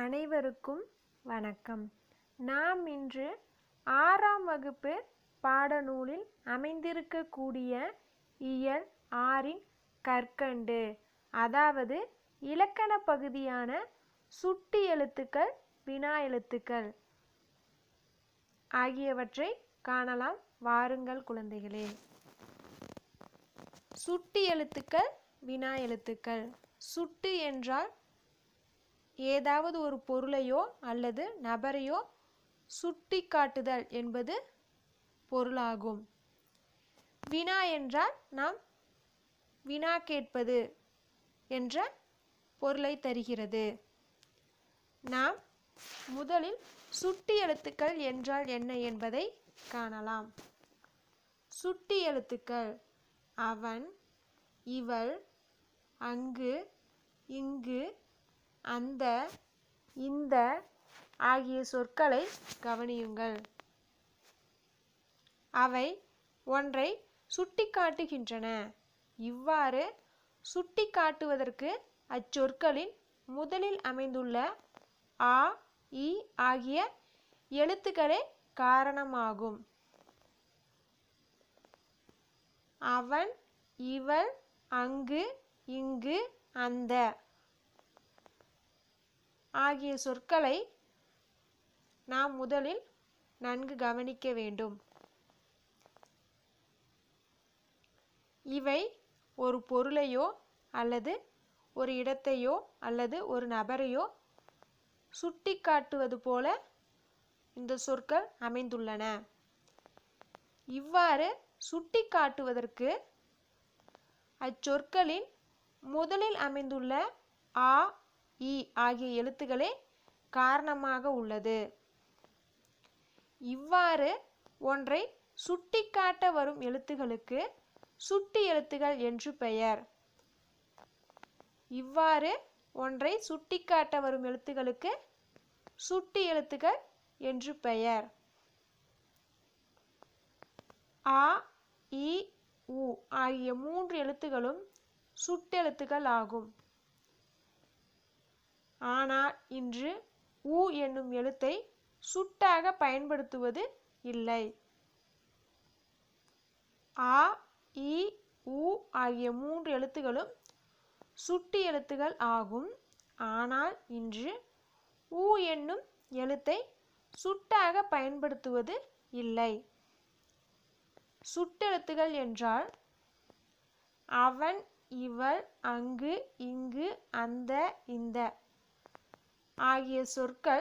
அனைவருக்கும் வணக்கம் நாம் இன்று ஆறாம் வகுப்பு பாடநூலில் அமைந்திருக்கக்கூடிய இயல் ஆறின் கற்கண்டு அதாவது இலக்கண பகுதியான சுட்டி எழுத்துக்கள் வினா எழுத்துக்கள் ஆகியவற்றை காணலாம் வாருங்கள் குழந்தைகளே சுட்டி எழுத்துக்கள் வினா எழுத்துக்கள் சுட்டு என்றால் ஏதாவது ஒரு பொருளையோ அல்லது நபரையோ சுட்டி காட்டுதல் என்பது பொருளாகும் வினா என்றால் நாம் வினா கேட்பது என்ற பொருளை தருகிறது நாம் முதலில் சுட்டி எழுத்துக்கள் என்றால் என்ன என்பதை காணலாம் சுட்டி எழுத்துக்கள் அவன் இவள் அங்கு இங்கு அந்த இந்த ஆகிய சொற்களை கவனியுங்கள் அவை ஒன்றை சுட்டிக்காட்டுகின்றன இவ்வாறு சுட்டிக்காட்டுவதற்கு அச்சொற்களின் முதலில் அமைந்துள்ள ஆ இ ஆகிய எழுத்துக்களே காரணமாகும் அவன் இவள் அங்கு இங்கு அந்த ஆகிய சொற்களை நாம் முதலில் நன்கு கவனிக்க வேண்டும் இவை ஒரு பொருளையோ அல்லது ஒரு இடத்தையோ அல்லது ஒரு நபரையோ சுட்டிக்காட்டுவது போல இந்த சொற்கள் அமைந்துள்ளன இவ்வாறு சுட்டிக்காட்டுவதற்கு அச்சொற்களின் முதலில் அமைந்துள்ள ஆ இ ஆகிய எழுத்துக்களே காரணமாக உள்ளது இவ்வாறு ஒன்றை சுட்டிக்காட்ட வரும் எழுத்துகளுக்கு சுட்டி எழுத்துகள் என்று பெயர் இவ்வாறு ஒன்றை சுட்டிக்காட்ட வரும் எழுத்துகளுக்கு சுட்டி எழுத்துக்கள் என்று பெயர் ஆ இ உ ஆகிய மூன்று எழுத்துகளும் சுட்டெழுத்துக்கள் ஆகும் ஆனால் இன்று உ என்னும் எழுத்தை சுட்டாக பயன்படுத்துவது இல்லை ஆ இ உ ஆகிய மூன்று எழுத்துகளும் சுட்டி எழுத்துகள் ஆகும் ஆனால் இன்று உ என்னும் எழுத்தை சுட்டாக பயன்படுத்துவது இல்லை சுட்டெழுத்துகள் என்றால் அவன் இவள் அங்கு இங்கு அந்த இந்த ஆகிய சொற்கள்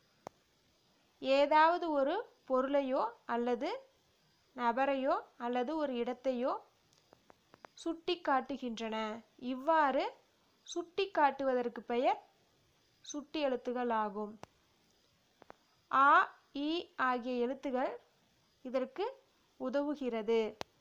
ஏதாவது ஒரு பொருளையோ அல்லது நபரையோ அல்லது ஒரு இடத்தையோ சுட்டி காட்டுகின்றன இவ்வாறு சுட்டி காட்டுவதற்கு பெயர் சுட்டி எழுத்துகள் ஆகும் ஆ இ ஆகிய எழுத்துகள் இதற்கு உதவுகிறது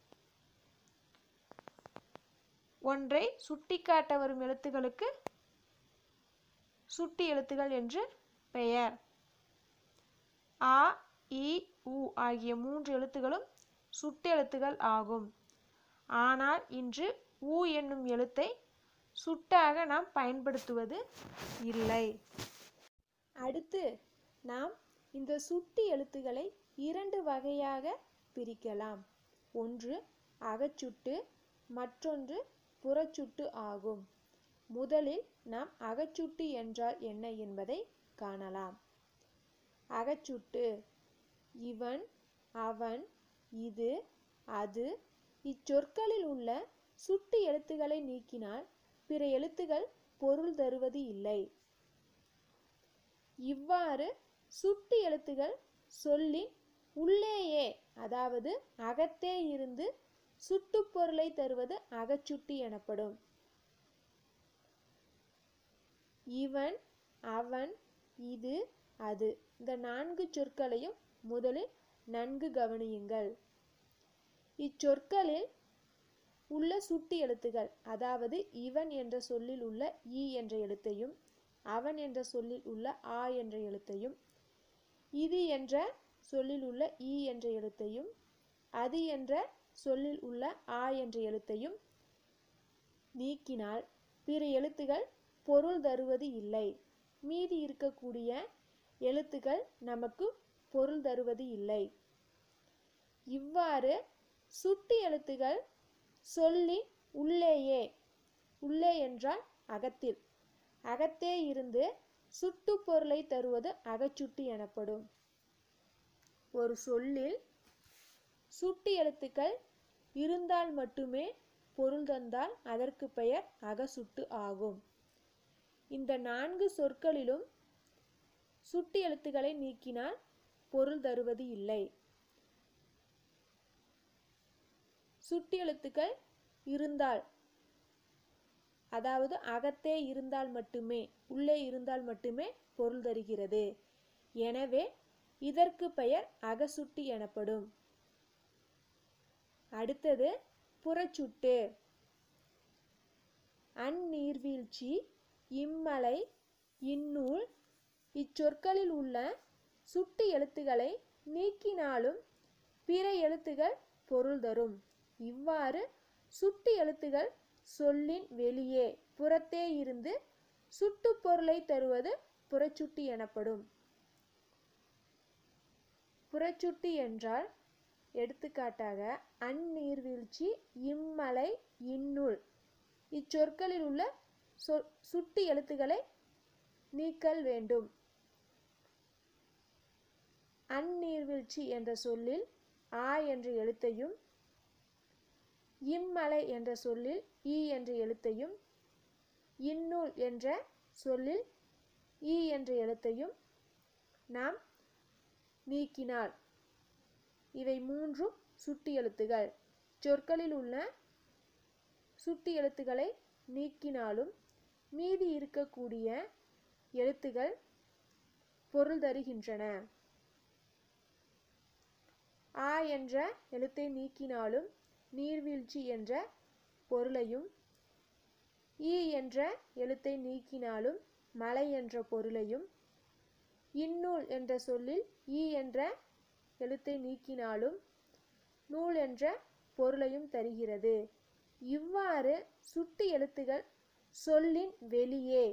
ஒன்றை சுட்டிக்காட்ட வரும் எழுத்துகளுக்கு சுட்டி எழுத்துகள் என்று பெயர் ஆ இ உ ஆகிய மூன்று எழுத்துகளும் சுட்டெழுத்துகள் ஆகும் ஆனால் இன்று உ என்னும் எழுத்தை சுட்டாக நாம் பயன்படுத்துவது இல்லை அடுத்து நாம் இந்த சுட்டி எழுத்துக்களை இரண்டு வகையாக பிரிக்கலாம் ஒன்று அகச்சுட்டு மற்றொன்று புறச்சுட்டு ஆகும் முதலில் நாம் அகச்சுட்டு என்றால் என்ன என்பதை காணலாம் அகச்சுட்டு இவன் அவன் இது அது இச்சொற்களில் உள்ள சுட்டு எழுத்துக்களை நீக்கினால் பிற எழுத்துகள் பொருள் தருவது இல்லை இவ்வாறு சுட்டு எழுத்துகள் சொல்லி உள்ளேயே அதாவது அகத்தே இருந்து சுட்டுப்பொருளை தருவது அகச்சுட்டி எனப்படும் இவன் அவன் இது அது இந்த நான்கு சொற்களையும் முதலில் நன்கு கவனியுங்கள் இச்சொற்களில் உள்ள சுட்டி எழுத்துகள் அதாவது இவன் என்ற சொல்லில் உள்ள ஈ என்ற எழுத்தையும் அவன் என்ற சொல்லில் உள்ள ஆ என்ற எழுத்தையும் இது என்ற சொல்லில் உள்ள ஈ என்ற எழுத்தையும் அது என்ற சொல்லில் உள்ள ஆ என்ற எழுத்தையும் நீக்கினால் பிற எழுத்துகள் பொருள் தருவது இல்லை மீதி இருக்கக்கூடிய எழுத்துக்கள் நமக்கு பொருள் தருவது இல்லை இவ்வாறு சுட்டி எழுத்துகள் சொல்லின் உள்ளேயே உள்ளே என்றால் அகத்தில் அகத்தே இருந்து சுட்டு பொருளை தருவது அகச்சுட்டி எனப்படும் ஒரு சொல்லில் சுட்டி எழுத்துக்கள் இருந்தால் மட்டுமே பொருள் தந்தால் அதற்கு பெயர் அகசுட்டு ஆகும் இந்த நான்கு சொற்களிலும் சுட்டி எழுத்துக்களை நீக்கினால் பொருள் தருவது இல்லை சுட்டி எழுத்துக்கள் இருந்தால் அதாவது அகத்தே இருந்தால் மட்டுமே உள்ளே இருந்தால் மட்டுமே பொருள் தருகிறது எனவே இதற்கு பெயர் அகசுட்டி எனப்படும் அடுத்தது புறச்சுட்டு அந்நீர்வீழ்ச்சி இம்மலை இந்நூல் இச்சொற்களில் உள்ள சுட்டு எழுத்துக்களை நீக்கினாலும் பிற எழுத்துகள் பொருள் தரும் இவ்வாறு சுட்டு எழுத்துகள் சொல்லின் வெளியே புறத்தே இருந்து சுட்டு பொருளை தருவது புறச்சுட்டி எனப்படும் புறச்சுட்டி என்றால் எடுத்துக்காட்டாக அந்நீர்வீழ்ச்சி இம்மலை இந்நூல் இச்சொற்களில் உள்ள சொ சுட்டி எழுத்துக்களை நீக்கல் வேண்டும் அந்நீர்வீழ்ச்சி என்ற சொல்லில் ஆ என்ற எழுத்தையும் இம்மலை என்ற சொல்லில் ஈ என்ற எழுத்தையும் இந்நூல் என்ற சொல்லில் ஈ என்ற எழுத்தையும் நாம் நீக்கினால் இவை மூன்றும் சுட்டி எழுத்துகள் சொற்களில் உள்ள சுட்டி எழுத்துக்களை நீக்கினாலும் மீதி இருக்கக்கூடிய எழுத்துகள் பொருள் தருகின்றன ஆ என்ற எழுத்தை நீக்கினாலும் நீர்வீழ்ச்சி என்ற பொருளையும் ஈ என்ற எழுத்தை நீக்கினாலும் மலை என்ற பொருளையும் இந்நூல் என்ற சொல்லில் ஈ என்ற எழுத்தை நீக்கினாலும் நூல் என்ற பொருளையும் தருகிறது இவ்வாறு சுட்டு எழுத்துகள் சொல்லின் வெளியே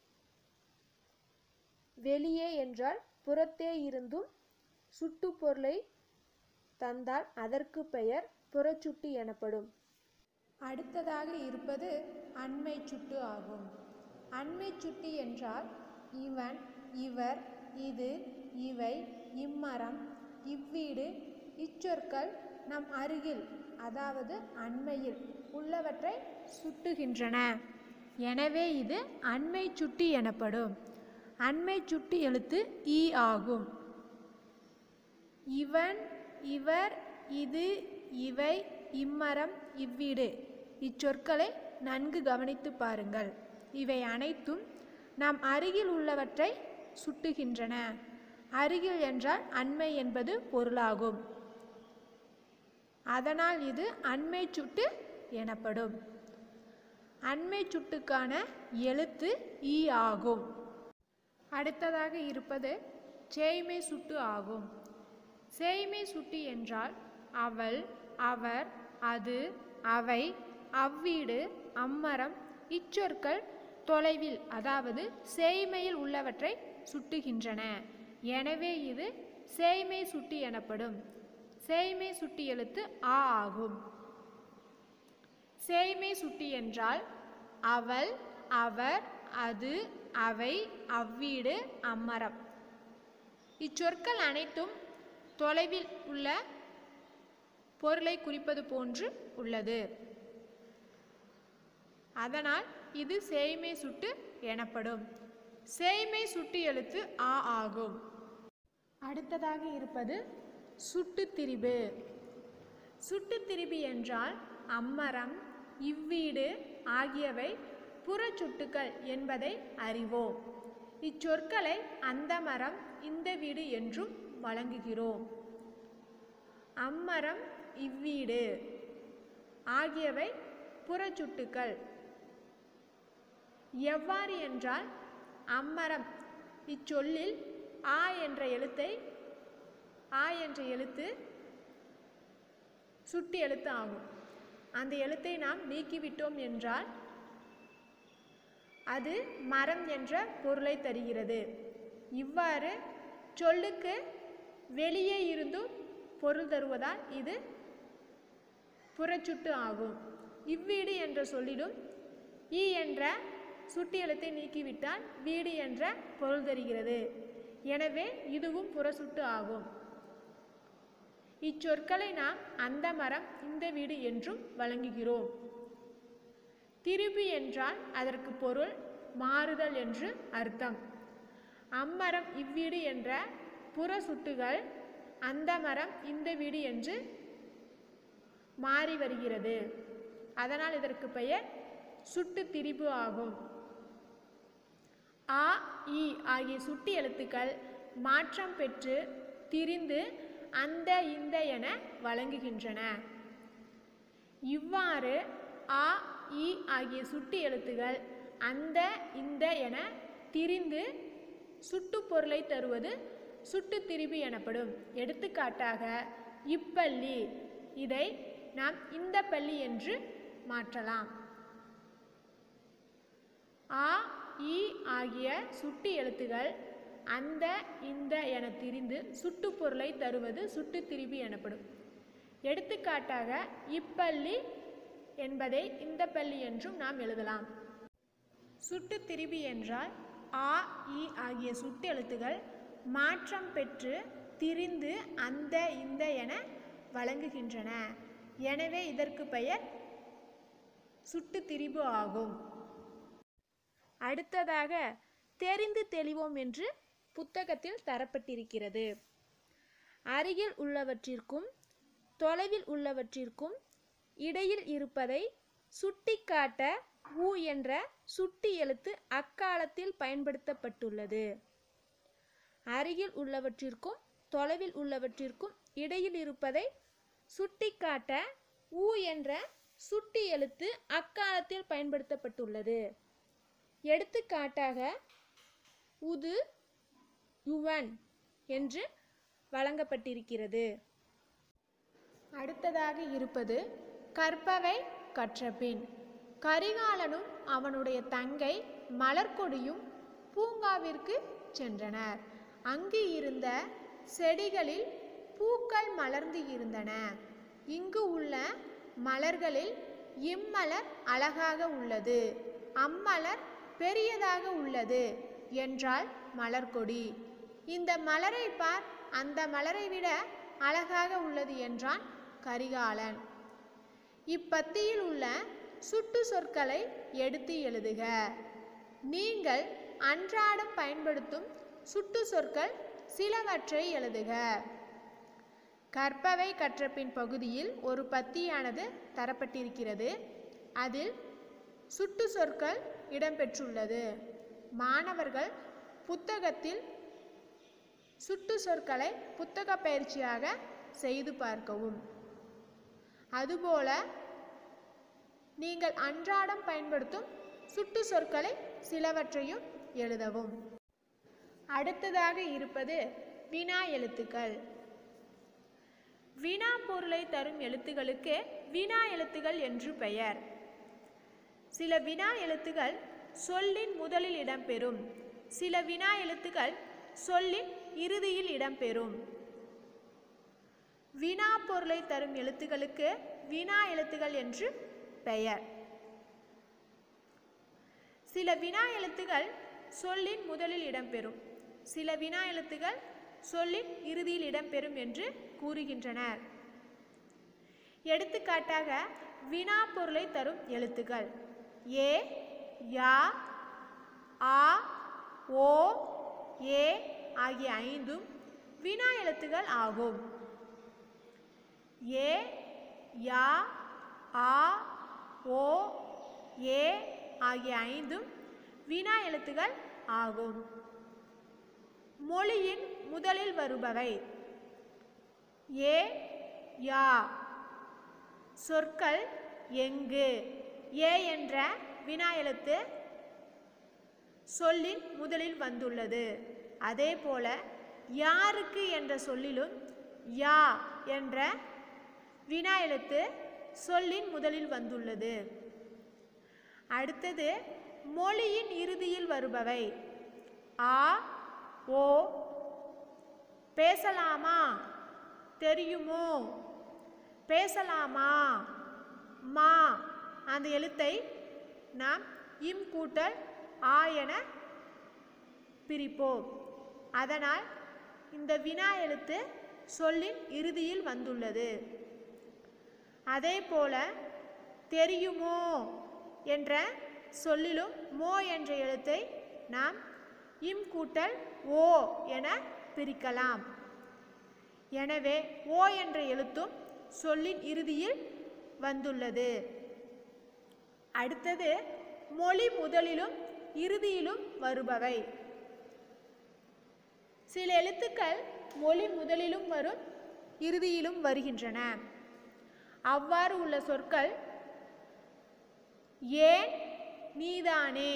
வெளியே என்றால் புறத்தே இருந்தும் சுட்டு பொருளை தந்தால் அதற்கு பெயர் புறச்சுட்டி எனப்படும் அடுத்ததாக இருப்பது அண்மை சுட்டு ஆகும் அண்மை சுட்டி என்றால் இவன் இவர் இது இவை இம்மரம் இவ்வீடு இச்சொற்கள் நம் அருகில் அதாவது அண்மையில் உள்ளவற்றை சுட்டுகின்றன எனவே இது அண்மை சுட்டி எனப்படும் அண்மை சுட்டி எழுத்து ஈ ஆகும் இவன் இவர் இது இவை இம்மரம் இவ்வீடு இச்சொற்களை நன்கு கவனித்து பாருங்கள் இவை அனைத்தும் நாம் அருகில் உள்ளவற்றை சுட்டுகின்றன அருகில் என்றால் அண்மை என்பது பொருளாகும் அதனால் இது அண்மை சுட்டு எனப்படும் அண்மை சுட்டுக்கான எழுத்து ஈ ஆகும் அடுத்ததாக இருப்பது சேய்மை சுட்டு ஆகும் சேய்மை சுட்டி என்றால் அவள் அவர் அது அவை அவ்வீடு அம்மரம் இச்சொற்கள் தொலைவில் அதாவது சேய்மையில் உள்ளவற்றை சுட்டுகின்றன எனவே இது சேய்மை சுட்டி எனப்படும் சேய்மை சுட்டி எழுத்து ஆ ஆகும் சேய்மை சுட்டி என்றால் அவள் அவர் அது அவை அவ்வீடு அம்மரம் இச்சொற்கள் அனைத்தும் தொலைவில் உள்ள பொருளை குறிப்பது போன்று உள்ளது அதனால் இது சேய்மை சுட்டு எனப்படும் சேய்மை சுட்டு எழுத்து ஆ ஆகும் அடுத்ததாக இருப்பது சுட்டு திரிபு சுட்டு திரிபு என்றால் அம்மரம் இவ்வீடு ஆகியவை புறச்சுட்டுக்கள் என்பதை அறிவோம் இச்சொற்களை அந்த மரம் இந்த வீடு என்றும் வழங்குகிறோம் அம்மரம் இவ்வீடு ஆகியவை புறச்சுட்டுக்கள் எவ்வாறு என்றால் அம்மரம் இச்சொல்லில் ஆ என்ற எழுத்தை ஆ என்ற எழுத்து சுட்டி எழுத்து ஆகும் அந்த எழுத்தை நாம் நீக்கிவிட்டோம் என்றால் அது மரம் என்ற பொருளை தருகிறது இவ்வாறு சொல்லுக்கு வெளியே இருந்தும் பொருள் தருவதால் இது புறச்சுட்டு ஆகும் இவ்வீடு என்ற சொல்லிலும் ஈ என்ற சுட்டி எழுத்தை நீக்கிவிட்டால் வீடு என்ற பொருள் தருகிறது எனவே இதுவும் புறச்சுட்டு ஆகும் இச்சொற்களை நாம் அந்த மரம் இந்த வீடு என்றும் வழங்குகிறோம் திரிபு என்றால் அதற்கு பொருள் மாறுதல் என்று அர்த்தம் அம்மரம் இவ்வீடு என்ற புற சுட்டுகள் அந்த மரம் இந்த வீடு என்று மாறி வருகிறது அதனால் இதற்கு பெயர் சுட்டு திரிபு ஆகும் ஆ இ ஆகிய சுட்டி எழுத்துக்கள் மாற்றம் பெற்று திரிந்து அந்த இந்த என வழங்குகின்றன இவ்வாறு ஆ இ ஆகிய சுட்டி எழுத்துகள் அந்த இந்த என திரிந்து சுட்டு பொருளை தருவது சுட்டு திரிபு எனப்படும் எடுத்துக்காட்டாக இப்பள்ளி இதை நாம் இந்த பள்ளி என்று மாற்றலாம் ஆ இ ஆகிய சுட்டி எழுத்துகள் அந்த இந்த என திரிந்து சுட்டு பொருளை தருவது சுட்டு திரிபு எனப்படும் எடுத்துக்காட்டாக இப்பள்ளி என்பதை இந்த பள்ளி என்றும் நாம் எழுதலாம் சுட்டு திரிபு என்றால் ஆ இ ஆகிய சுட்டு எழுத்துகள் மாற்றம் பெற்று திரிந்து அந்த இந்த என வழங்குகின்றன எனவே இதற்கு பெயர் சுட்டு திரிபு ஆகும் அடுத்ததாக தெரிந்து தெளிவோம் என்று புத்தகத்தில் தரப்பட்டிருக்கிறது அருகில் உள்ளவற்றிற்கும் தொலைவில் உள்ளவற்றிற்கும் இடையில் இருப்பதை சுட்டிக்காட்ட உ என்ற சுட்டி எழுத்து அக்காலத்தில் பயன்படுத்தப்பட்டுள்ளது அருகில் உள்ளவற்றிற்கும் தொலைவில் உள்ளவற்றிற்கும் இடையில் இருப்பதை சுட்டிக்காட்ட உ என்ற சுட்டி எழுத்து அக்காலத்தில் பயன்படுத்தப்பட்டுள்ளது எடுத்துக்காட்டாக உது யுவன் என்று வழங்கப்பட்டிருக்கிறது அடுத்ததாக இருப்பது கற்பவை கற்றபின் கரிகாலனும் அவனுடைய தங்கை மலர்கொடியும் பூங்காவிற்கு சென்றனர் அங்கு இருந்த செடிகளில் பூக்கள் மலர்ந்து இருந்தன இங்கு உள்ள மலர்களில் இம்மலர் அழகாக உள்ளது அம்மலர் பெரியதாக உள்ளது என்றால் மலர்கொடி இந்த மலரை பார் அந்த மலரை விட அழகாக உள்ளது என்றான் கரிகாலன் இப்பத்தியில் உள்ள சுட்டு சொற்களை எடுத்து எழுதுக நீங்கள் அன்றாடம் பயன்படுத்தும் சுட்டு சொற்கள் சிலவற்றை எழுதுக கற்பவை கற்றபின் பகுதியில் ஒரு பத்தியானது தரப்பட்டிருக்கிறது அதில் சுட்டு சொற்கள் இடம்பெற்றுள்ளது மாணவர்கள் புத்தகத்தில் சுட்டு சொற்களை புத்தக பயிற்சியாக செய்து பார்க்கவும் அதுபோல நீங்கள் அன்றாடம் பயன்படுத்தும் சுட்டு சொற்களை சிலவற்றையும் எழுதவும் அடுத்ததாக இருப்பது வினா எழுத்துக்கள் வினா பொருளை தரும் எழுத்துகளுக்கு வினா எழுத்துகள் என்று பெயர் சில வினா எழுத்துகள் சொல்லின் முதலில் இடம்பெறும் சில வினா எழுத்துக்கள் சொல்லின் இறுதியில் இடம்பெறும் வினா பொருளை தரும் எழுத்துக்களுக்கு வினா எழுத்துகள் என்று பெயர் சில வினா எழுத்துகள் சொல்லின் முதலில் இடம்பெறும் சில வினா எழுத்துகள் சொல்லின் இறுதியில் இடம்பெறும் என்று கூறுகின்றனர் எடுத்துக்காட்டாக வினா பொருளை தரும் எழுத்துக்கள் ஏ யா ஆ ஓ ஏ ஆகிய ஐந்தும் வினா எழுத்துகள் ஆகும் ஏ யா ஆ ஓ ஏ ஆகிய ஐந்தும் வினா எழுத்துகள் ஆகும் மொழியின் முதலில் வருபவை ஏ யா சொற்கள் எங்கு ஏ என்ற வினா எழுத்து சொல்லின் முதலில் வந்துள்ளது அதே போல யாருக்கு என்ற சொல்லிலும் யா என்ற வினா எழுத்து சொல்லின் முதலில் வந்துள்ளது அடுத்தது மொழியின் இறுதியில் வருபவை ஆ ஓ பேசலாமா தெரியுமோ பேசலாமா மா அந்த எழுத்தை நாம் இம் கூட்டல் ஆ என பிரிப்போம் அதனால் இந்த வினா எழுத்து சொல்லின் இறுதியில் வந்துள்ளது அதே போல தெரியுமோ என்ற சொல்லிலும் மோ என்ற எழுத்தை நாம் இம் கூட்டல் ஓ என பிரிக்கலாம் எனவே ஓ என்ற எழுத்தும் சொல்லின் இறுதியில் வந்துள்ளது அடுத்தது மொழி முதலிலும் இறுதியிலும் வருபவை சில எழுத்துக்கள் மொழி முதலிலும் வரும் இறுதியிலும் வருகின்றன அவ்வாறு உள்ள சொற்கள் ஏன் நீதானே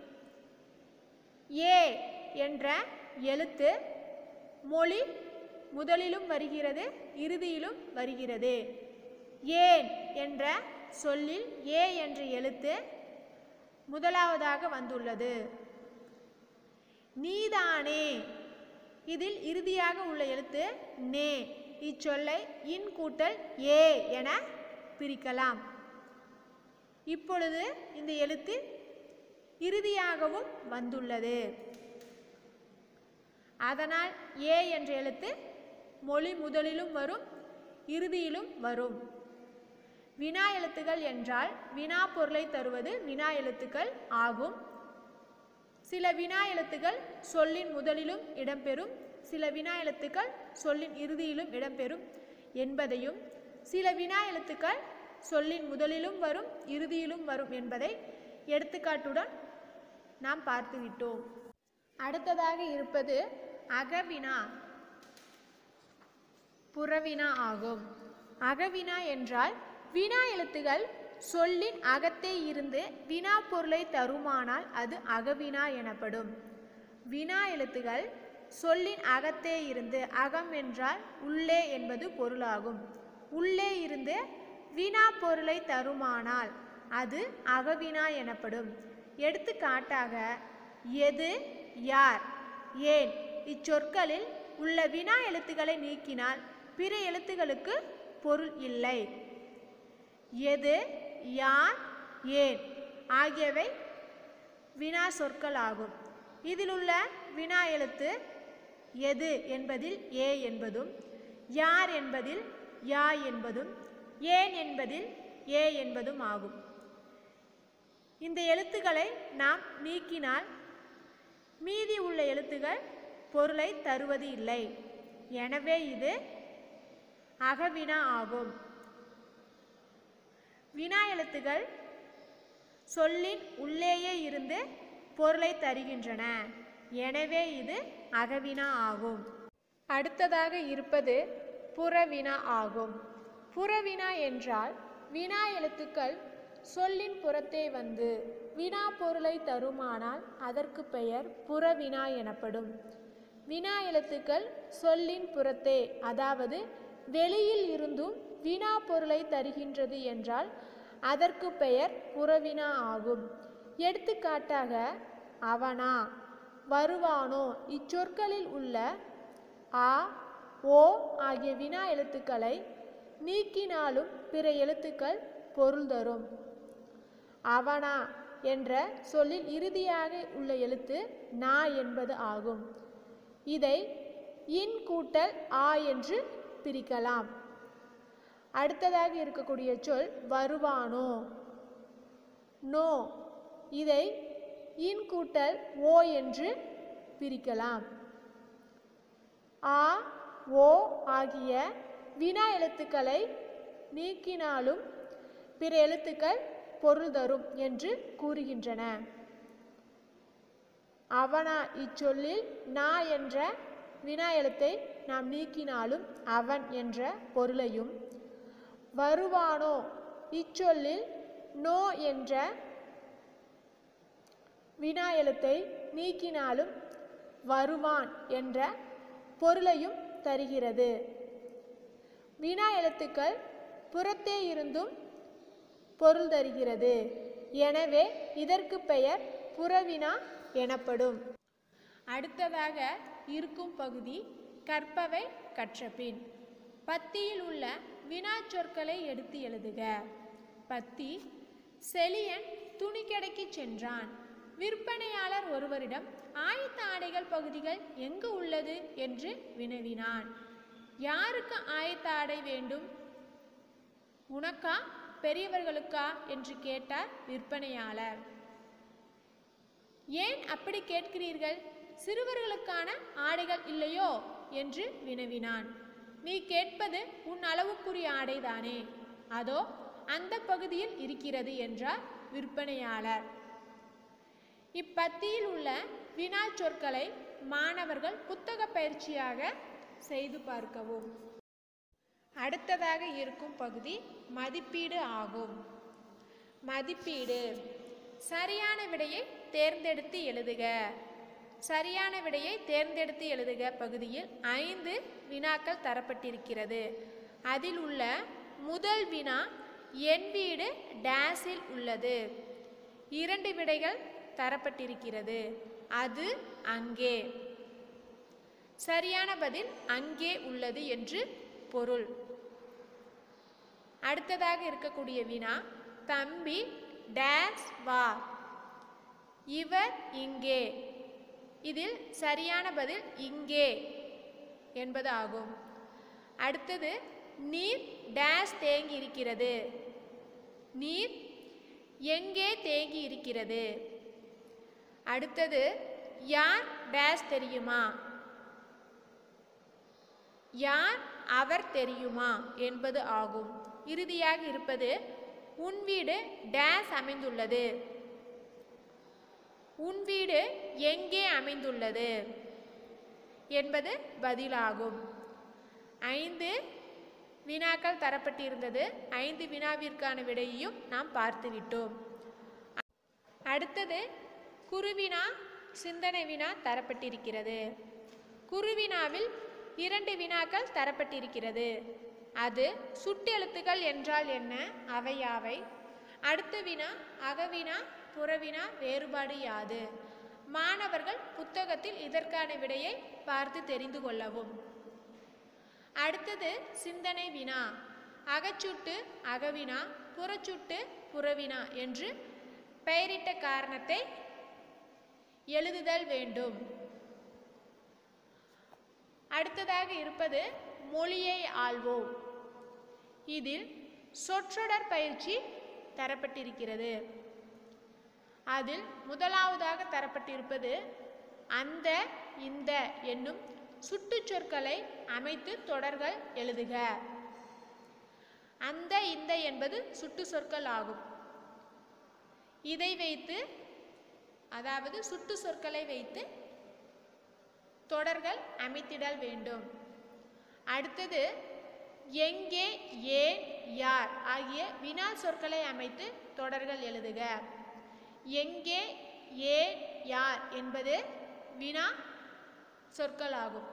ஏ என்ற எழுத்து மொழி முதலிலும் வருகிறது இறுதியிலும் வருகிறது ஏன் என்ற சொல்லில் ஏ என்ற எழுத்து முதலாவதாக வந்துள்ளது நீதானே இதில் இறுதியாக உள்ள எழுத்து நே இச்சொல்லை இன் கூட்டல் ஏ என பிரிக்கலாம் இப்பொழுது இந்த எழுத்து இறுதியாகவும் வந்துள்ளது அதனால் ஏ என்ற எழுத்து மொழி முதலிலும் வரும் இறுதியிலும் வரும் வினா எழுத்துகள் என்றால் வினா பொருளை தருவது வினா எழுத்துக்கள் ஆகும் சில வினா எழுத்துக்கள் சொல்லின் முதலிலும் இடம்பெறும் சில வினா எழுத்துக்கள் சொல்லின் இறுதியிலும் இடம்பெறும் என்பதையும் சில வினா எழுத்துக்கள் சொல்லின் முதலிலும் வரும் இறுதியிலும் வரும் என்பதை எடுத்துக்காட்டுடன் நாம் பார்த்துவிட்டோம் அடுத்ததாக இருப்பது அகவினா புறவினா ஆகும் அகவினா என்றால் வினா எழுத்துகள் சொல்லின் அகத்தே இருந்து வினா பொருளை தருமானால் அது அகவினா எனப்படும் வினா எழுத்துகள் சொல்லின் அகத்தே இருந்து அகம் என்றால் உள்ளே என்பது பொருளாகும் உள்ளே இருந்து வினா பொருளை தருமானால் அது அகவினா எனப்படும் எடுத்துக்காட்டாக எது யார் ஏன் இச்சொற்களில் உள்ள வினா எழுத்துக்களை நீக்கினால் பிற எழுத்துகளுக்கு பொருள் இல்லை எது யார் ஏன் ஆகியவை வினா சொற்கள் ஆகும் இதில் உள்ள வினா எழுத்து எது என்பதில் ஏ என்பதும் யார் என்பதில் யா என்பதும் ஏன் என்பதில் ஏ என்பதும் ஆகும் இந்த எழுத்துக்களை நாம் நீக்கினால் மீதி உள்ள எழுத்துகள் பொருளை தருவது இல்லை எனவே இது அகவினா ஆகும் வினா எழுத்துகள் சொல்லின் உள்ளேயே இருந்து பொருளை தருகின்றன எனவே இது அகவினா ஆகும் அடுத்ததாக இருப்பது புறவினா ஆகும் புறவினா என்றால் வினா எழுத்துக்கள் சொல்லின் புறத்தே வந்து வினா பொருளை தருமானால் அதற்கு பெயர் புறவினா எனப்படும் வினா எழுத்துக்கள் சொல்லின் புறத்தே அதாவது வெளியில் இருந்தும் வினா பொருளை தருகின்றது என்றால் அதற்கு பெயர் புறவினா ஆகும் எடுத்துக்காட்டாக அவனா வருவானோ இச்சொற்களில் உள்ள ஆ ஓ ஆகிய வினா எழுத்துக்களை நீக்கினாலும் பிற எழுத்துக்கள் பொருள் தரும் அவனா என்ற சொல்லில் இறுதியாக உள்ள எழுத்து நா என்பது ஆகும் இதை இன் கூட்டல் ஆ என்று பிரிக்கலாம் அடுத்ததாக இருக்கக்கூடிய சொல் வருவானோ நோ இதை இன் கூட்டல் ஓ என்று பிரிக்கலாம் ஆ ஓ ஆகிய வினா எழுத்துக்களை நீக்கினாலும் பிற எழுத்துக்கள் பொருள் தரும் என்று கூறுகின்றன அவனா இச்சொல்லில் நா என்ற வினா எழுத்தை நாம் நீக்கினாலும் அவன் என்ற பொருளையும் வருவானோ இச்சொல்லில் நோ என்ற வினா எழுத்தை நீக்கினாலும் வருவான் என்ற பொருளையும் தருகிறது வினா எழுத்துக்கள் புறத்தே இருந்தும் பொருள் தருகிறது எனவே இதற்கு பெயர் புறவினா எனப்படும் அடுத்ததாக இருக்கும் பகுதி கற்பவை கற்றபின் பத்தியில் உள்ள வினா சொற்களை எடுத்து எழுதுக பத்தி செலியன் துணிக்கடைக்கு சென்றான் விற்பனையாளர் ஒருவரிடம் ஆயத்த ஆடைகள் பகுதிகள் எங்கு உள்ளது என்று வினவினான் யாருக்கு ஆயத்த ஆடை வேண்டும் உனக்கா பெரியவர்களுக்கா என்று கேட்டார் விற்பனையாளர் ஏன் அப்படி கேட்கிறீர்கள் சிறுவர்களுக்கான ஆடைகள் இல்லையோ என்று வினவினான் நீ கேட்பது உன் அளவுக்குரிய ஆடைதானே அதோ அந்த பகுதியில் இருக்கிறது என்றார் விற்பனையாளர் இப்பத்தியில் உள்ள வினா சொற்களை மாணவர்கள் புத்தக பயிற்சியாக செய்து பார்க்கவும் அடுத்ததாக இருக்கும் பகுதி மதிப்பீடு ஆகும் மதிப்பீடு சரியான விடையை தேர்ந்தெடுத்து எழுதுக சரியான விடையை தேர்ந்தெடுத்து எழுதுக பகுதியில் ஐந்து வினாக்கள் தரப்பட்டிருக்கிறது அதில் உள்ள முதல் வினா என் வீடு டேஸில் உள்ளது இரண்டு விடைகள் தரப்பட்டிருக்கிறது அது அங்கே சரியான பதில் அங்கே உள்ளது என்று பொருள் அடுத்ததாக இருக்கக்கூடிய வினா தம்பி டேஸ் வா இவர் இங்கே இதில் சரியான பதில் இங்கே என்பது ஆகும் அடுத்தது நீர் டேஸ் தேங்கி இருக்கிறது நீர் எங்கே தேங்கி இருக்கிறது அடுத்தது யார் டேஸ் தெரியுமா யார் அவர் தெரியுமா என்பது ஆகும் இறுதியாக இருப்பது உன் வீடு டேஸ் அமைந்துள்ளது உன் வீடு எங்கே அமைந்துள்ளது என்பது பதிலாகும் ஐந்து வினாக்கள் தரப்பட்டிருந்தது ஐந்து வினாவிற்கான விடையையும் நாம் பார்த்துவிட்டோம் அடுத்தது குருவினா சிந்தனை வினா தரப்பட்டிருக்கிறது குருவினாவில் இரண்டு வினாக்கள் தரப்பட்டிருக்கிறது அது சுட்டெழுத்துக்கள் என்றால் என்ன அவை யாவை அடுத்த வினா அகவினா புறவினா வேறுபாடு யாது மாணவர்கள் புத்தகத்தில் இதற்கான விடையை பார்த்து தெரிந்து கொள்ளவும் அடுத்தது சிந்தனை வினா அகச்சுட்டு அகவினா புறச்சுட்டு புறவினா என்று பெயரிட்ட காரணத்தை எழுதுதல் வேண்டும் அடுத்ததாக இருப்பது மொழியை ஆள்வோம் இதில் சொற்றொடர் பயிற்சி தரப்பட்டிருக்கிறது அதில் முதலாவதாக தரப்பட்டிருப்பது அந்த இந்த என்னும் சுட்டுச் சொற்களை அமைத்து தொடர்கள் எழுதுக அந்த இந்த என்பது சுட்டு சொற்கள் ஆகும் இதை வைத்து அதாவது சுட்டு சொற்களை வைத்து தொடர்கள் அமைத்திடல் வேண்டும் அடுத்தது எங்கே ஏன் யார் ஆகிய வினா சொற்களை அமைத்து தொடர்கள் எழுதுக எங்கே ஏன் யார் என்பது வினா சொற்கள் ஆகும்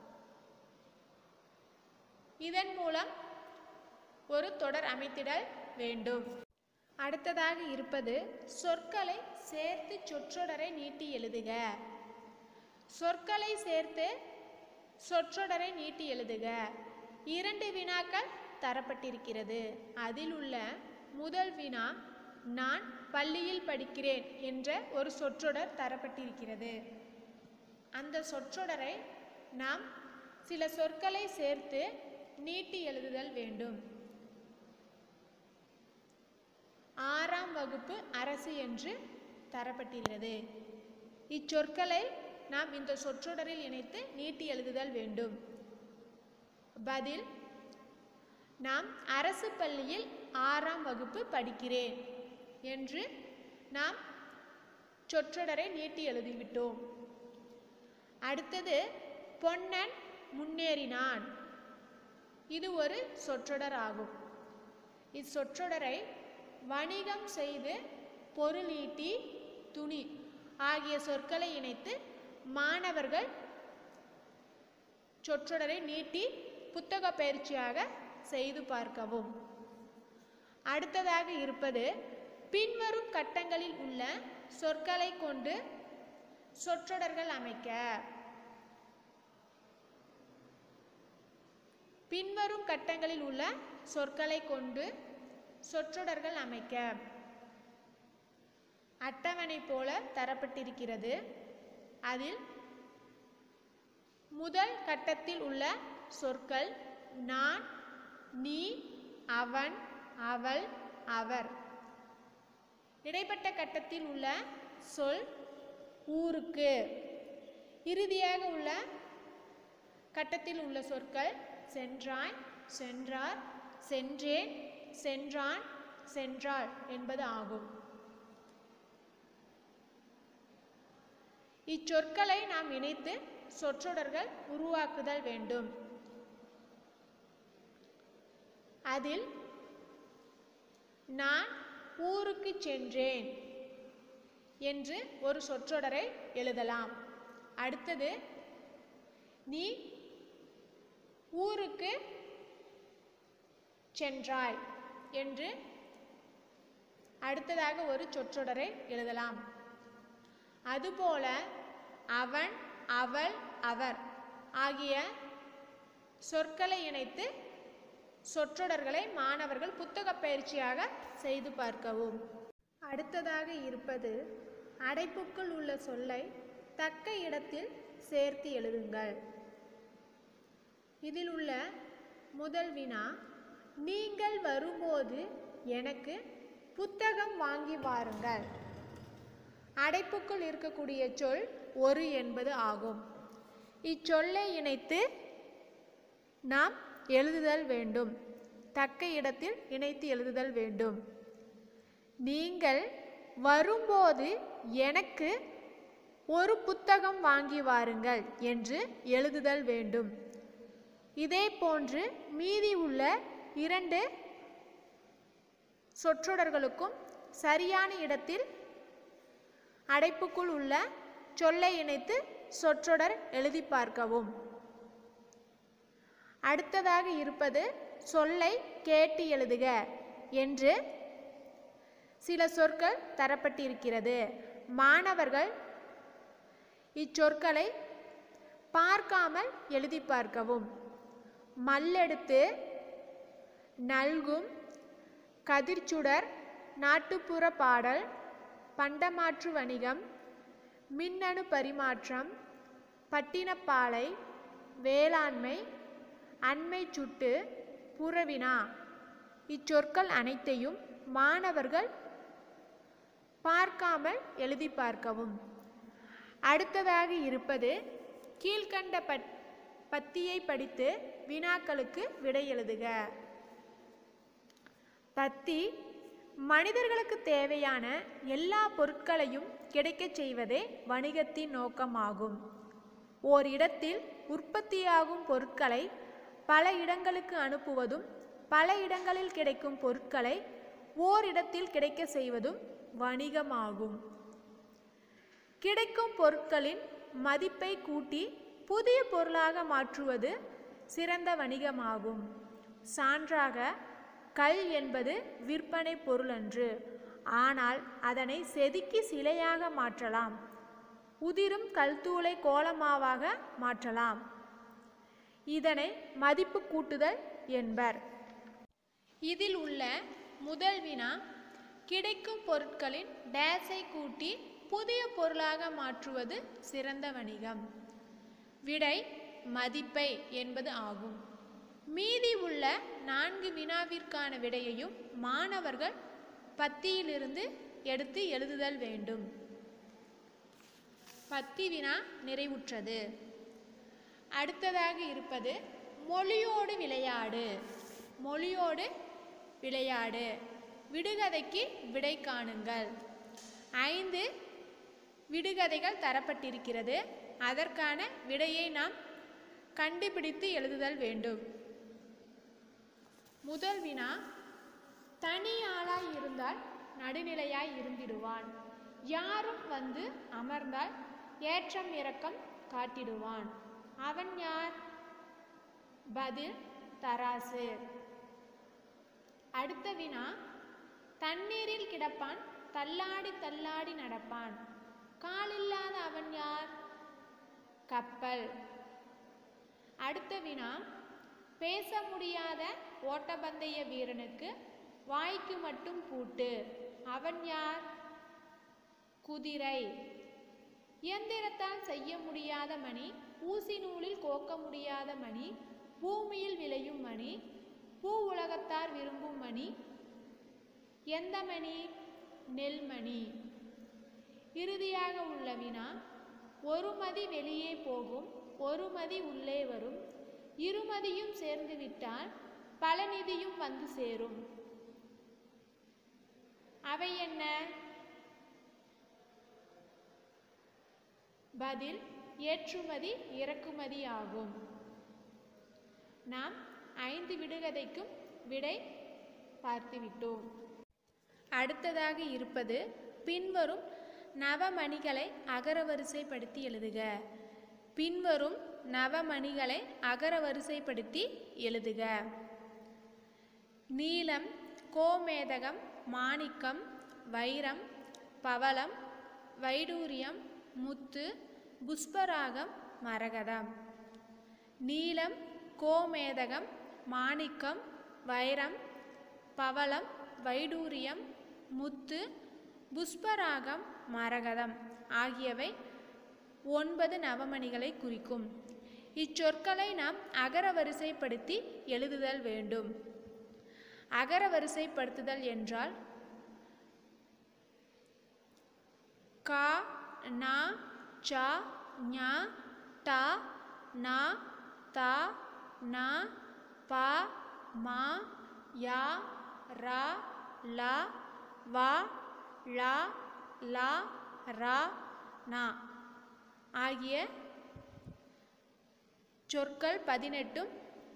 இதன் மூலம் ஒரு தொடர் அமைத்திடல் வேண்டும் அடுத்ததாக இருப்பது சொற்களை சேர்த்து சொற்றொடரை நீட்டி எழுதுக சொற்களை சேர்த்து சொற்றொடரை நீட்டி எழுதுக இரண்டு வினாக்கள் தரப்பட்டிருக்கிறது அதில் உள்ள முதல் வினா நான் பள்ளியில் படிக்கிறேன் என்ற ஒரு சொற்றொடர் தரப்பட்டிருக்கிறது அந்த சொற்றொடரை நாம் சில சொற்களை சேர்த்து நீட்டி எழுதுதல் வேண்டும் ஆறாம் வகுப்பு அரசு என்று தரப்பட்டிருக்கிறது இச்சொற்களை நாம் இந்த சொற்றொடரில் இணைத்து நீட்டி எழுதுதல் வேண்டும் பதில் நாம் அரசு பள்ளியில் ஆறாம் வகுப்பு படிக்கிறேன் என்று நாம் சொற்றொடரை நீட்டி எழுதிவிட்டோம் அடுத்தது பொன்னன் முன்னேறினான் இது ஒரு சொற்றொடர் ஆகும் இச்சொற்றொடரை வணிகம் செய்து பொருளீட்டி துணி ஆகிய சொற்களை இணைத்து மாணவர்கள் சொற்றொடரை நீட்டி புத்தக பயிற்சியாக செய்து பார்க்கவும் அடுத்ததாக இருப்பது பின்வரும் கட்டங்களில் உள்ள சொற்களை கொண்டு சொற்றொடர்கள் அமைக்க பின்வரும் கட்டங்களில் உள்ள சொற்களை கொண்டு சொற்றொடர்கள் அமைக்க அட்டவணை போல தரப்பட்டிருக்கிறது அதில் முதல் கட்டத்தில் உள்ள சொற்கள் நான் நீ அவன் அவள் அவர் இடைப்பட்ட கட்டத்தில் உள்ள சொல் ஊருக்கு இறுதியாக உள்ள கட்டத்தில் உள்ள சொற்கள் சென்றாய் சென்றார் சென்றேன் சென்றான் சென்றாள் என்பது ஆகும் இச்சொற்களை நாம் இணைத்து சொற்றொடர்கள் உருவாக்குதல் வேண்டும் அதில் நான் ஊருக்கு சென்றேன் என்று ஒரு சொற்றொடரை எழுதலாம் அடுத்தது நீ ஊருக்கு சென்றாய் என்று அடுத்ததாக ஒரு சொற்றொடரை எழுதலாம் அதுபோல அவன் அவள் அவர் ஆகிய சொற்களை இணைத்து சொற்றொடர்களை மாணவர்கள் புத்தக பயிற்சியாக செய்து பார்க்கவும் அடுத்ததாக இருப்பது அடைப்புக்குள் உள்ள சொல்லை தக்க இடத்தில் சேர்த்து எழுதுங்கள் இதில் உள்ள முதல் வினா நீங்கள் வரும்போது எனக்கு புத்தகம் வாங்கி வாருங்கள் அடைப்புக்குள் இருக்கக்கூடிய சொல் ஒரு என்பது ஆகும் இச்சொல்லை இணைத்து நாம் எழுதுதல் வேண்டும் தக்க இடத்தில் இணைத்து எழுதுதல் வேண்டும் நீங்கள் வரும்போது எனக்கு ஒரு புத்தகம் வாங்கி வாருங்கள் என்று எழுதுதல் வேண்டும் இதே போன்று மீதி உள்ள இரண்டு சொற்றொடர்களுக்கும் சரியான இடத்தில் அடைப்புக்குள் உள்ள சொல்லை இணைத்து சொற்றொடர் எழுதி பார்க்கவும் அடுத்ததாக இருப்பது சொல்லை கேட்டு எழுதுக என்று சில சொற்கள் தரப்பட்டிருக்கிறது மாணவர்கள் இச்சொற்களை பார்க்காமல் எழுதி பார்க்கவும் மல்லெடுத்து நல்கும் கதிர்ச்சுடர் நாட்டுப்புற பாடல் பண்டமாற்று வணிகம் மின்னணு பரிமாற்றம் பட்டினப்பாலை வேளாண்மை அண்மை சுட்டு புறவினா இச்சொற்கள் அனைத்தையும் மாணவர்கள் பார்க்காமல் எழுதி பார்க்கவும் அடுத்ததாக இருப்பது கீழ்கண்ட பட் பத்தியை படித்து வினாக்களுக்கு விடை எழுதுக பத்தி மனிதர்களுக்கு தேவையான எல்லா பொருட்களையும் கிடைக்கச் செய்வதே வணிகத்தின் நோக்கமாகும் ஓர் இடத்தில் உற்பத்தியாகும் பொருட்களை பல இடங்களுக்கு அனுப்புவதும் பல இடங்களில் கிடைக்கும் பொருட்களை ஓரிடத்தில் கிடைக்க செய்வதும் வணிகமாகும் கிடைக்கும் பொருட்களின் மதிப்பை கூட்டி புதிய பொருளாக மாற்றுவது சிறந்த வணிகமாகும் சான்றாக கல் என்பது விற்பனை பொருளன்று ஆனால் அதனை செதுக்கி சிலையாக மாற்றலாம் உதிரும் கல்தூளை கோலமாவாக மாற்றலாம் இதனை மதிப்பு கூட்டுதல் என்பர் இதில் உள்ள முதல் வினா கிடைக்கும் பொருட்களின் டேஸை கூட்டி புதிய பொருளாக மாற்றுவது சிறந்த வணிகம் விடை மதிப்பை என்பது ஆகும் மீதி உள்ள நான்கு வினாவிற்கான விடையையும் மாணவர்கள் பத்தியிலிருந்து எடுத்து எழுதுதல் வேண்டும் பத்தி வினா நிறைவுற்றது அடுத்ததாக இருப்பது மொழியோடு விளையாடு மொழியோடு விளையாடு விடுகதைக்கு விடை காணுங்கள் ஐந்து விடுகதைகள் தரப்பட்டிருக்கிறது அதற்கான விடையை நாம் கண்டுபிடித்து எழுதுதல் வேண்டும் முதல் வினா தனி ஆளாய் இருந்தால் நடுநிலையாய் இருந்திடுவான் யாரும் வந்து அமர்ந்தால் ஏற்றம் இறக்கம் காட்டிடுவான் அவன் யார் பதில் தராசு அடுத்த வினா தண்ணீரில் கிடப்பான் தள்ளாடி தள்ளாடி நடப்பான் காலில்லாத அவன் யார் கப்பல் அடுத்த வினா பேச முடியாத ஓட்டப்பந்தய வீரனுக்கு வாய்க்கு மட்டும் பூட்டு அவன் யார் குதிரை இயந்திரத்தால் செய்ய முடியாத மணி ஊசி நூலில் கோக்க முடியாத மணி பூமியில் விளையும் மணி பூ உலகத்தார் விரும்பும் மணி எந்த மணி நெல்மணி இறுதியாக உள்ள வினா ஒரு மதி வெளியே போகும் ஒரு மதி உள்ளே வரும் இருமதியும் சேர்ந்து விட்டால் பல நிதியும் வந்து சேரும் அவை என்ன பதில் ஏற்றுமதி இறக்குமதி ஆகும் நாம் ஐந்து விடுகதைக்கும் விடை பார்த்துவிட்டோம் அடுத்ததாக இருப்பது பின்வரும் நவமணிகளை அகரவரிசைப்படுத்தி எழுதுக பின்வரும் நவமணிகளை அகரவரிசைப்படுத்தி எழுதுக நீலம் கோமேதகம் மாணிக்கம் வைரம் பவளம் வைடூரியம் முத்து புஷ்பராகம் மரகதம் நீலம் கோமேதகம் மாணிக்கம் வைரம் பவளம் வைடூரியம் முத்து புஷ்பராகம் மரகதம் ஆகியவை ஒன்பது நவமணிகளை குறிக்கும் இச்சொற்களை நாம் அகரவரிசைப்படுத்தி எழுதுதல் வேண்டும் அகரவரிசைப்படுத்துதல் என்றால் கா நா ச ஞ ட ந த ந ப ம ய ர ல வ ழ ல ர ந ஆகிய சொற்கள் பதினெட்டும்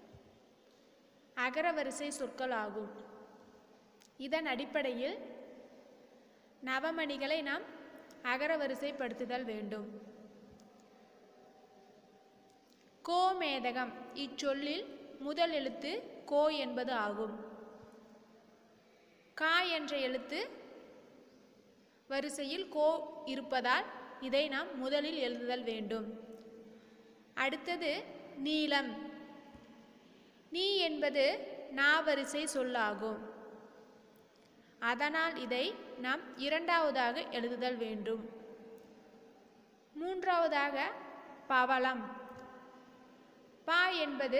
அகரவரிசை சொற்கள் ஆகும் இதன் அடிப்படையில் நவமணிகளை நாம் அகரவரிசைப்படுத்துதல் வேண்டும் கோமேதகம் இச்சொல்லில் முதல் எழுத்து கோ என்பது ஆகும் கா என்ற எழுத்து வரிசையில் கோ இருப்பதால் இதை நாம் முதலில் எழுதுதல் வேண்டும் அடுத்தது நீலம் நீ என்பது நாவரிசை சொல்லாகும் அதனால் இதை நாம் இரண்டாவதாக எழுதுதல் வேண்டும் மூன்றாவதாக பவளம் பா என்பது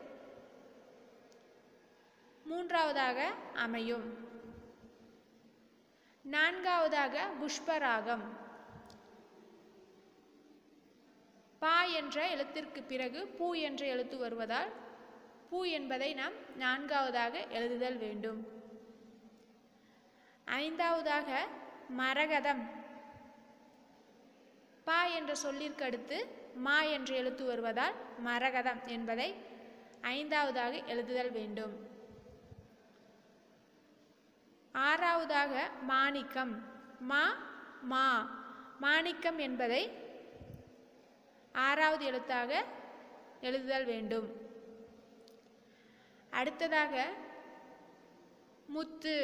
மூன்றாவதாக அமையும் நான்காவதாக புஷ்பராகம் பா என்ற எழுத்திற்கு பிறகு பூ என்ற எழுத்து வருவதால் பூ என்பதை நாம் நான்காவதாக எழுதுதல் வேண்டும் ஐந்தாவதாக மரகதம் பா என்ற சொல்லிற்கு அடுத்து மா என்ற எழுத்து வருவதால் மரகதம் என்பதை ஐந்தாவதாக எழுதுதல் வேண்டும் ஆறாவதாக மாணிக்கம் மா மா மாணிக்கம் என்பதை ஆறாவது எழுத்தாக எழுதுதல் வேண்டும் அடுத்ததாக முத்து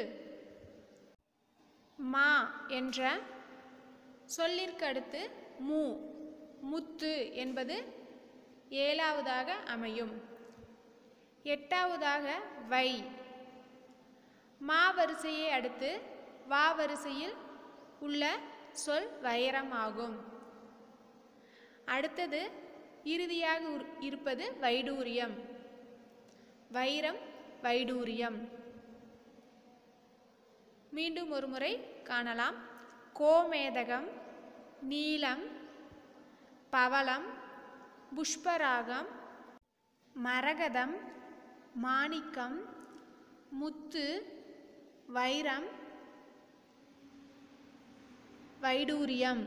மா என்ற சொல்லிற்கு அடுத்து மு முத்து என்பது ஏழாவதாக அமையும் எட்டாவதாக வை மா வரிசையை அடுத்து வா வரிசையில் உள்ள சொல் வைரம் ஆகும் அடுத்தது இறுதியாக உர்- இருப்பது வைடூரியம் வைரம் வைடூரியம் மீண்டும் ஒரு முறை காணலாம் கோமேதகம் நீலம் பவளம் புஷ்பராகம் மரகதம் மாணிக்கம் முத்து வைரம் வைடூரியம்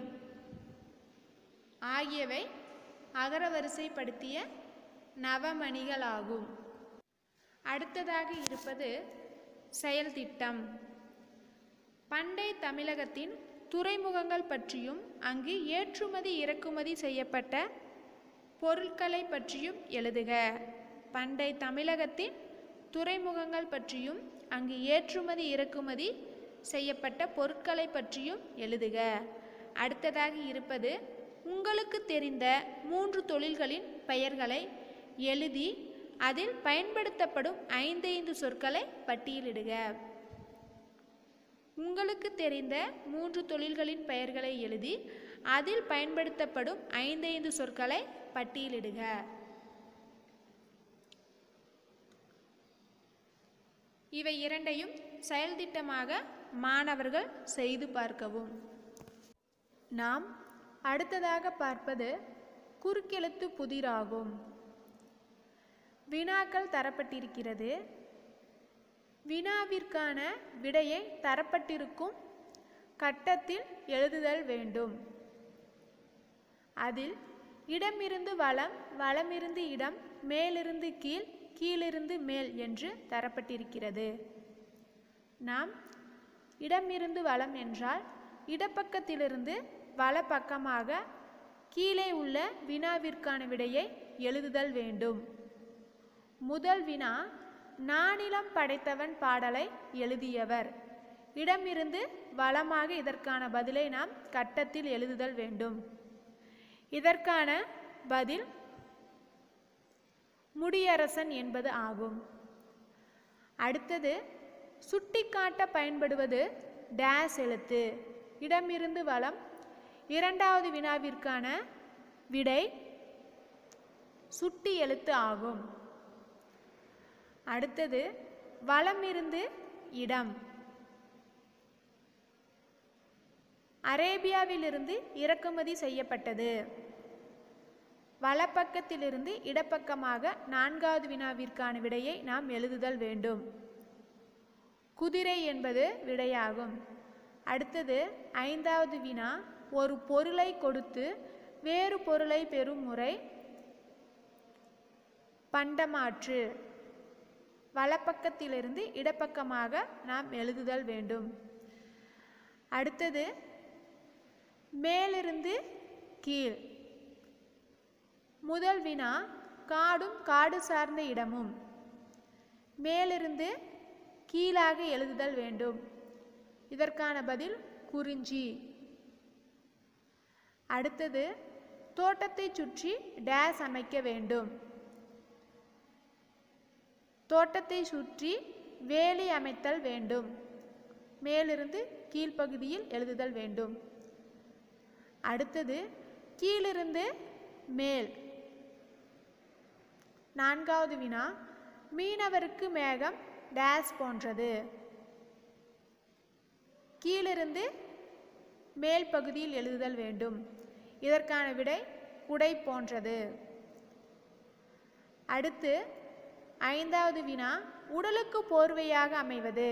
ஆகியவை அகரவரிசைப்படுத்திய நவமணிகளாகும் அடுத்ததாக இருப்பது செயல் திட்டம் பண்டை தமிழகத்தின் துறைமுகங்கள் பற்றியும் அங்கு ஏற்றுமதி இறக்குமதி செய்யப்பட்ட பொருட்களை பற்றியும் எழுதுக பண்டை தமிழகத்தின் துறைமுகங்கள் பற்றியும் அங்கு ஏற்றுமதி இறக்குமதி செய்யப்பட்ட பொருட்களை பற்றியும் எழுதுக அடுத்ததாக இருப்பது உங்களுக்கு தெரிந்த மூன்று தொழில்களின் பெயர்களை எழுதி அதில் பயன்படுத்தப்படும் ஐந்தைந்து சொற்களை பட்டியலிடுக உங்களுக்கு தெரிந்த மூன்று தொழில்களின் பெயர்களை எழுதி அதில் பயன்படுத்தப்படும் ஐந்தைந்து சொற்களை பட்டியலிடுக இவை இரண்டையும் செயல்திட்டமாக மாணவர்கள் செய்து பார்க்கவும் நாம் அடுத்ததாக பார்ப்பது குறுக்கெழுத்து புதிராகும் வினாக்கள் தரப்பட்டிருக்கிறது வினாவிற்கான விடையை தரப்பட்டிருக்கும் கட்டத்தில் எழுதுதல் வேண்டும் அதில் இடமிருந்து வலம் வலமிருந்து இடம் மேலிருந்து கீழ் கீழிருந்து மேல் என்று தரப்பட்டிருக்கிறது நாம் இடமிருந்து வலம் என்றால் இடப்பக்கத்திலிருந்து வலப்பக்கமாக கீழே உள்ள வினாவிற்கான விடையை எழுதுதல் வேண்டும் முதல் வினா நானிலம் படைத்தவன் பாடலை எழுதியவர் இடமிருந்து வலமாக இதற்கான பதிலை நாம் கட்டத்தில் எழுதுதல் வேண்டும் இதற்கான பதில் முடியரசன் என்பது ஆகும் அடுத்தது சுட்டிக்காட்ட பயன்படுவது டேஸ் எழுத்து இடமிருந்து வலம் இரண்டாவது வினாவிற்கான விடை சுட்டி எழுத்து ஆகும் அடுத்தது வலமிருந்து இடம் அரேபியாவிலிருந்து இறக்குமதி செய்யப்பட்டது வலப்பக்கத்திலிருந்து இடப்பக்கமாக நான்காவது வினாவிற்கான விடையை நாம் எழுதுதல் வேண்டும் குதிரை என்பது விடையாகும் அடுத்தது ஐந்தாவது வினா ஒரு பொருளை கொடுத்து வேறு பொருளை பெறும் முறை பண்டமாற்று வலப்பக்கத்திலிருந்து இடப்பக்கமாக நாம் எழுதுதல் வேண்டும் அடுத்தது மேலிருந்து கீழ் முதல் வினா காடும் காடு சார்ந்த இடமும் மேலிருந்து கீழாக எழுதுதல் வேண்டும் இதற்கான பதில் குறிஞ்சி அடுத்தது தோட்டத்தை சுற்றி டேஸ் அமைக்க வேண்டும் தோட்டத்தை சுற்றி வேலி அமைத்தல் வேண்டும் மேலிருந்து கீழ்ப்பகுதியில் எழுதுதல் வேண்டும் அடுத்தது கீழிருந்து மேல் நான்காவது வினா மீனவருக்கு மேகம் டேஸ் போன்றது கீழிருந்து மேல் பகுதியில் எழுதுதல் வேண்டும் இதற்கான விடை குடை போன்றது அடுத்து ஐந்தாவது வினா உடலுக்கு போர்வையாக அமைவது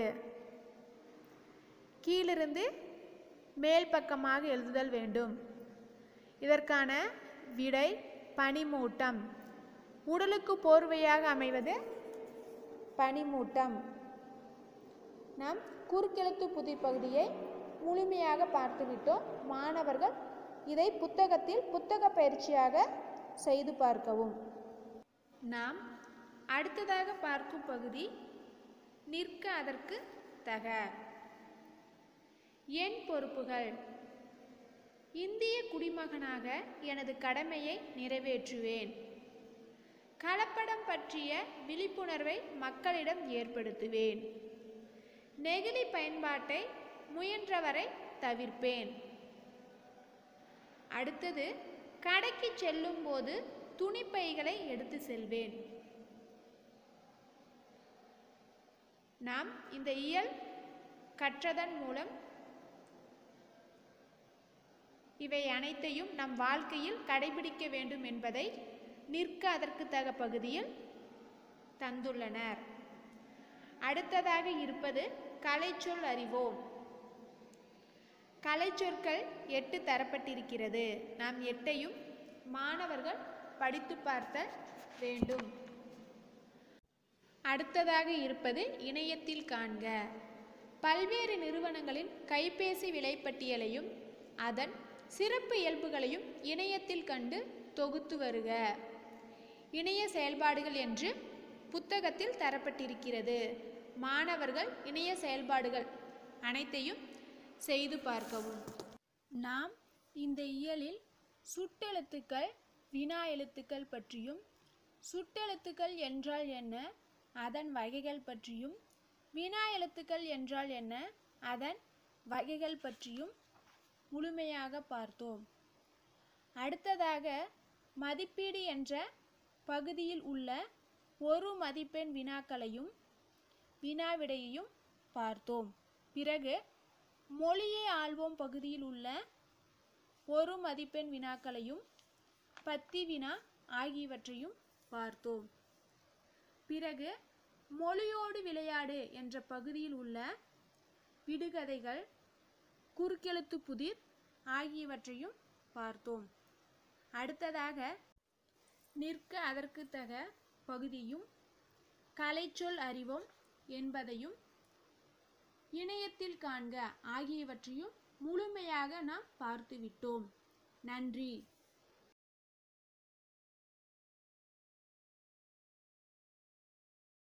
கீழிருந்து மேல் பக்கமாக எழுதுதல் வேண்டும் இதற்கான விடை பனிமூட்டம் உடலுக்கு போர்வையாக அமைவது பனிமூட்டம் நாம் குறுக்கெழுத்து புதிர் பகுதியை முழுமையாக பார்த்துவிட்டோம் மாணவர்கள் இதை புத்தகத்தில் புத்தக பயிற்சியாக செய்து பார்க்கவும் நாம் அடுத்ததாக பார்க்கும் பகுதி நிற்க அதற்கு தக என் பொறுப்புகள் இந்திய குடிமகனாக எனது கடமையை நிறைவேற்றுவேன் கலப்படம் பற்றிய விழிப்புணர்வை மக்களிடம் ஏற்படுத்துவேன் நெகிழி பயன்பாட்டை முயன்றவரை தவிர்ப்பேன் அடுத்தது கடைக்கு செல்லும்போது துணிப்பைகளை எடுத்து செல்வேன் நாம் இந்த இயல் கற்றதன் மூலம் இவை அனைத்தையும் நம் வாழ்க்கையில் கடைபிடிக்க வேண்டும் என்பதை நிற்க அதற்கு தக பகுதியில் தந்துள்ளனர் அடுத்ததாக இருப்பது கலைச்சொல் அறிவோம் கலைச்சொற்கள் எட்டு தரப்பட்டிருக்கிறது நாம் எட்டையும் மாணவர்கள் படித்து பார்த்த வேண்டும் அடுத்ததாக இருப்பது இணையத்தில் காண்க பல்வேறு நிறுவனங்களின் கைபேசி விலைப்பட்டியலையும் அதன் சிறப்பு இயல்புகளையும் இணையத்தில் கண்டு தொகுத்து வருக இணைய செயல்பாடுகள் என்று புத்தகத்தில் தரப்பட்டிருக்கிறது மாணவர்கள் இணைய செயல்பாடுகள் அனைத்தையும் செய்து பார்க்கவும் நாம் இந்த இயலில் சுட்டெழுத்துக்கள் வினா எழுத்துக்கள் பற்றியும் சுட்டெழுத்துக்கள் என்றால் என்ன அதன் வகைகள் பற்றியும் வினா எழுத்துக்கள் என்றால் என்ன அதன் வகைகள் பற்றியும் முழுமையாக பார்த்தோம் அடுத்ததாக மதிப்பீடு என்ற பகுதியில் உள்ள ஒரு மதிப்பெண் வினாக்களையும் வினாவிடையையும் பார்த்தோம் பிறகு மொழியை ஆள்வோம் பகுதியில் உள்ள ஒரு மதிப்பெண் வினாக்களையும் பத்தி வினா ஆகியவற்றையும் பார்த்தோம் பிறகு மொழியோடு விளையாடு என்ற பகுதியில் உள்ள விடுகதைகள் குறுக்கெழுத்து புதிர் ஆகியவற்றையும் பார்த்தோம் அடுத்ததாக நிற்க அதற்கு தக பகுதியும் கலைச்சொல் அறிவோம் என்பதையும் இணையத்தில் காண்க ஆகியவற்றையும் முழுமையாக நாம் பார்த்துவிட்டோம் நன்றி